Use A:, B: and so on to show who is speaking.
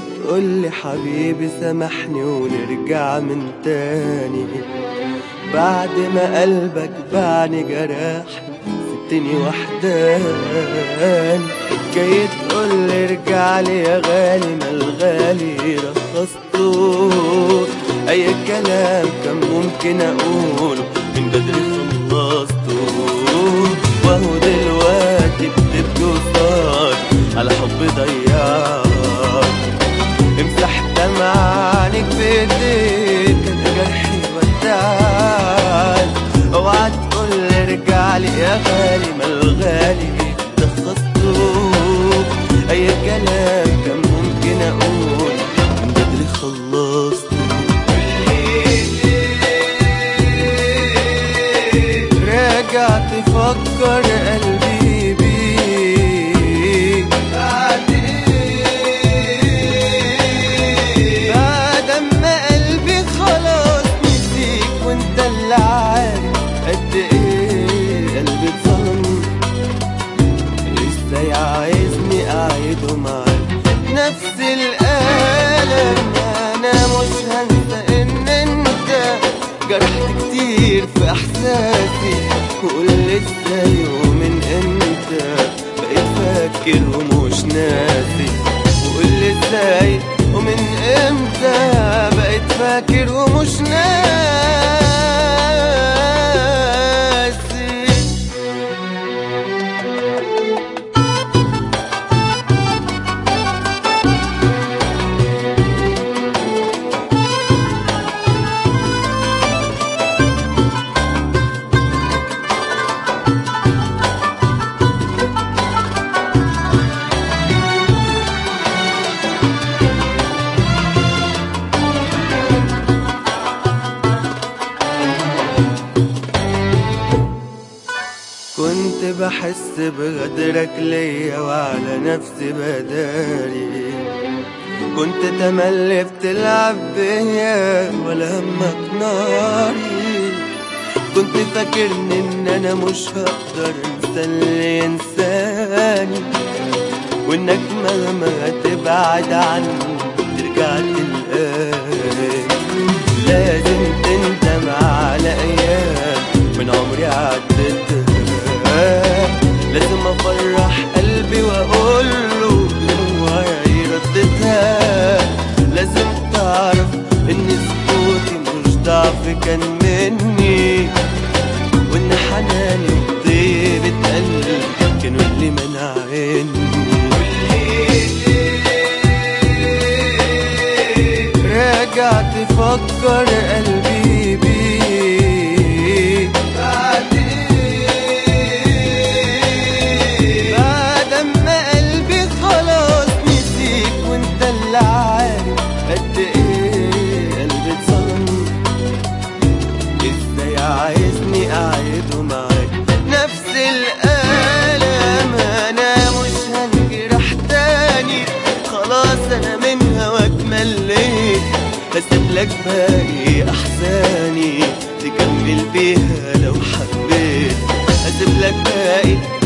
A: تقولي حبيبي سامحني ونرجع من تاني بعد ما قلبك باعني جرحني سبتني وحدان جاي تقولي ارجع لي يا غالي ما الغالي رخصته اي كلام كان ممكن اقوله من بدري خلصته وهو دلوقتي بتبكي وصار على حب ضيعك امسح دمع عنك بايديك كان جرحي ودعك اوعى تقول ارجع لي يا غالي ما الغالي رخصته اي كلام كان ممكن اقول من بدري خلصته راجع تفكر قلبي بيك بعد ايه بعد ما قلبي خلاص نسيك وانت اللي عارف قد ايه قلبي اتظلم ازاي عايزني اعيده معاك نفس الالم انا مش هنسى ان انت جرحت كتير في احساسي وقول ازاي ومن امتى بقيت فاكر ومش ناسي وقول ازاي ومن امتى بقيت فاكر ومش ناسي كنت بحس بغدرك ليا وعلى نفسي بداري كنت تملي بتلعب بيا ولا همك ناري كنت فاكرني ان انا مش هقدر انسى اللي ينساني وانك مهما هتبعد عني ترجع تلقاني لازم تندم على ايام من عمري عدتها لازم افرح قلبي واقول له دموعي ردتها لازم تعرف ان سكوتي مش ضعف كان مني وان حناني وطيبة قلبي كانوا اللي منعيني راجع تفكر قلبي بيك بعد ايه بعد ما قلبي خلاص نسيك وانت اللي عارف قد ايه قلبي اتظلم ازاي عايزني اعيده معاك نفس الالم انا مش هنجرح تاني خلاص انا من هواك مليت هسيب لك باقي احزاني تكمل بيها لو حبيت هسيب لك باقي